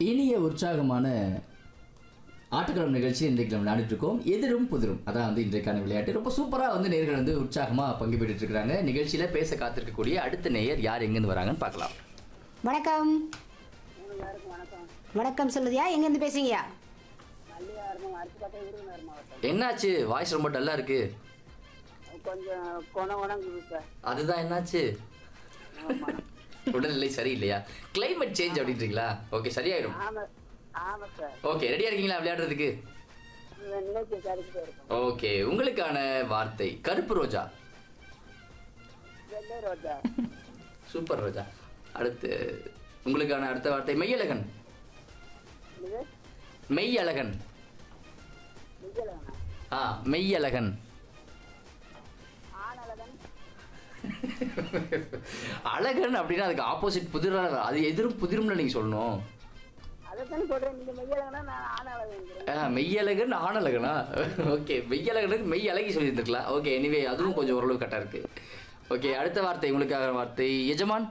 இனிய உற்சாகமான ஆட்டுக்களம் நிகழ்ச்சி இன்றைக்கு நம்ம விளையாடிட்டு இருக்கோம் எதிரும் புதிரும் அதான் வந்து இன்றைக்கான விளையாட்டு ரொம்ப சூப்பரா வந்து நேர்கள் வந்து உற்சாகமா பங்கு பெற்றுட்டு இருக்காங்க நிகழ்ச்சியில பேச காத்திருக்கக்கூடிய அடுத்த நேயர் யார் எங்கிருந்து வராங்கன்னு பார்க்கலாம் வணக்கம் வணக்கம் சொல்லுதியா எங்கேருந்து பேசுறீங்கயா என்னாச்சு வாய்ஸ் ரொம்ப டல்லா இருக்கு கொஞ்சம் கொண கொணங்குது சார் அதுதான் என்னாச்சு உடல்நிலை சரியில்லையா கிளைமேட் சேஞ்ச் அப்படின்றீங்களா ஓகே சரியாயிடும் ஆமா ஆமா சார் ஓகே ரெடியா இருக்கீங்களா விளையாடுறதுக்கு இந்த நிலைக்கு சரிக்கிட்டே இருக்கும் ஓகே உங்களுக்கான வார்த்தை கருப்பு ரோஜா வெள்ளை ரோஜா சூப்பர் ரோஜா அடுத்து உங்களுக்கான அடுத்த வார்த்தை மெய்யழகன் இது மெய்யழகன் விஜயலகனா ஆ மெய்யழகன் ஆனழகன் அழகன் அப்படின்னா அதுக்கு ஆப்போசிட் புதிரா அது எதிரும் புதிரும்னு நீங்க சொல்லணும் அதைத்தானே சொல்றேன் நீங்க மெய்யழகனா நான் ஆனழகன் ஆ, மெய்யழகன் ஆணழகனா ஓகே மெய்யழகனுக்கு மெய் அழகி சொல்லியிருந்துருக்கலாம் ஓகே எனிவே அதுவும் கொஞ்சம் ஓரளவு கரெக்டாக இருக்கு ஓகே அடுத்த வார்த்தை உங்களுக்காக வார்த்தை எஜமான்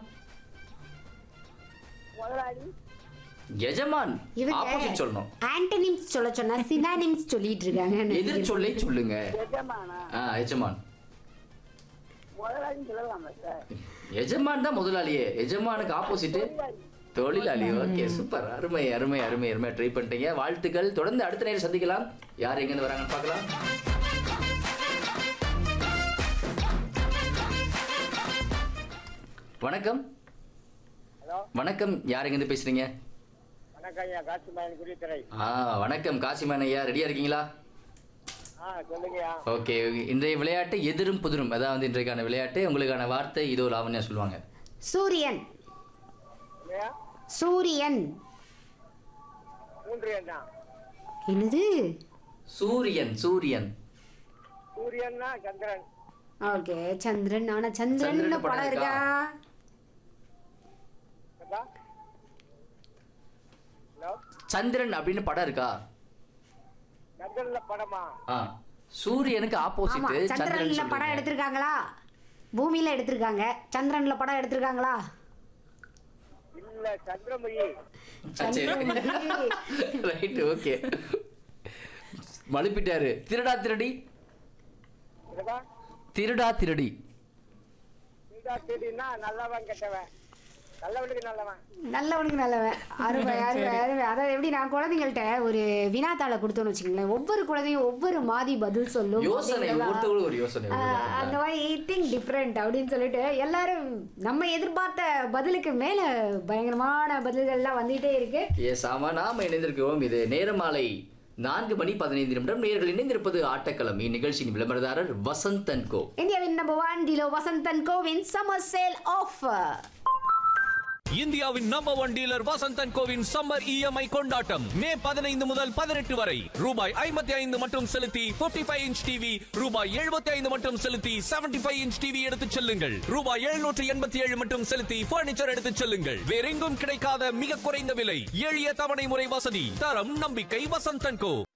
முதலாளி எஜமான் இவங்க ஆப்போசிட் சொல்லணும் ஆன்டனிம்ஸ் சொல்ல சொன்னா சினானிம்ஸ் சொல்லிட்டு இருக்காங்க எதிர் சொல்லை சொல்லுங்க எஜமானா ஆ எஜமான் முதலாளின்னு சொல்லலாமா சார் எஜமான் தான் முதலாளியே எஜமானுக்கு ஆப்போசிட் தொழிலாளி ஓகே சூப்பர் அருமை அருமை அருமை அருமை ட்ரை பண்ணிட்டீங்க வாழ்த்துக்கள் தொடர்ந்து அடுத்த நேரம் சந்திக்கலாம் யார் எங்கேருந்து வராங்கன்னு பார்க்கலாம் வணக்கம் ஹலோ வணக்கம் யார் எங்கேருந்து பேசுறீங்க வணக்கம் ஐயா காட்சிமாயன் குடித்துறை ஆ வணக்கம் காசிமான் ஐயா ரெடியா இருக்கீங்களா ஆ சொல்லுங்கய்யா ஓகே இன்றைய விளையாட்டு எதிரும் புதிரும் அதான் வந்து இன்றைக்கான விளையாட்டு உங்களுக்கான வார்த்தை இதோ லாவண்யா சொல்லுவாங்க சூரியன் இல்லையா சூரியன் மூன்று என்ன என்னது சூரியன் சூரியன் சூரியன்னா சந்திரன் ஓகே சந்திரன் ஆனா சந்திரன் சந்திரன் படம் படம் இருக்கா அப்பா ஹலோ சந்திரன் அப்படின்னு படம் இருக்கா சந்திரன்ல படமா ஆ சூரியனுக்கு ஆமா ஆப்போசிட் சந்திரன் சந்திரன்ல படம் சொல்றீங்க. எடுத்திருக்காங்களா பூமியில எடுத்திருக்காங்க சந்திரன்ல படம் எடுத்திருக்காங்களா இல்ல சந்திரமுகி ஆ, சரி சந்திரமுகி. ரைட் ஓகே மழுப்பிட்டாரு திருடா திருடி இதுவா திருடா திருடி நீதா தேடினா நல்லவன் கெட்டவன் நல்லவனுக்கு நல்லவன் நல்லவனுக்கு நல்லவன் அருமை அருமை அருமை அதாவது எப்படி நான் குழந்தைங்கள்ட்ட ஒரு வினாத்தாளை கொடுத்தோன்னு வச்சுக்கோங்களேன் ஒவ்வொரு குழந்தையும் ஒவ்வொரு மாதிரி பதில் சொல்லும் யோசனை அப்படிங்கிறதெல்லாம், ஒருத்தவங்களுக்கு ஒரு யோசனை ஆஹ், வருது. அந்த மாதிரி திங்க் டிஃப்ரெண்ட் அப்படின்னு சொல்லிட்டு எல்லாரும் நம்ம எதிர்பார்த்த பதிலுக்கு மேல பயங்கரமான பதில்கள்லாம் வந்துகிட்டே இருக்கு எஸ் ஆமா நாம இணைந்திருக்கிறோம் இது நேரமாலை நான்கு மணி பதினைந்து நிமிடம் நேர்கள் இணைந்திருப்பது ஆட்டக்களம் இந்நிகழ்ச்சியின் விளம்பரதாரர் வசந்தன் கோ இந்தியாவின் நம்பர் ஒன் டிலோ வசந்தன் கோவின் சம்மர் சேல் ஆஃபர் இந்தியாவின் நம்பர் ஒன் டீலர் வசந்தன் கோவின் சம்மர் இஎம்ஐ கொண்டாட்டம் மே பதினைந்து முதல் பதினெட்டு வரை ரூபாய் ஐம்பத்தி ஐந்து மட்டும் செலுத்தி 45 ஃபைவ் இன்ச் டிவி ரூபாய் எழுபத்தி ஐந்து மட்டும் செலுத்தி 75 ஃபைவ் இன்ச் டிவி எடுத்துச் செல்லுங்கள் ரூபாய் எழுநூற்று எண்பத்தி ஏழு மட்டும் செலுத்தி பர்னிச்சர் எடுத்துச் செல்லுங்கள் வேறெங்கும் கிடைக்காத மிக குறைந்த விலை எளிய தவணை முறை வசதி தரம் நம்பிக்கை வசந்தன் கோ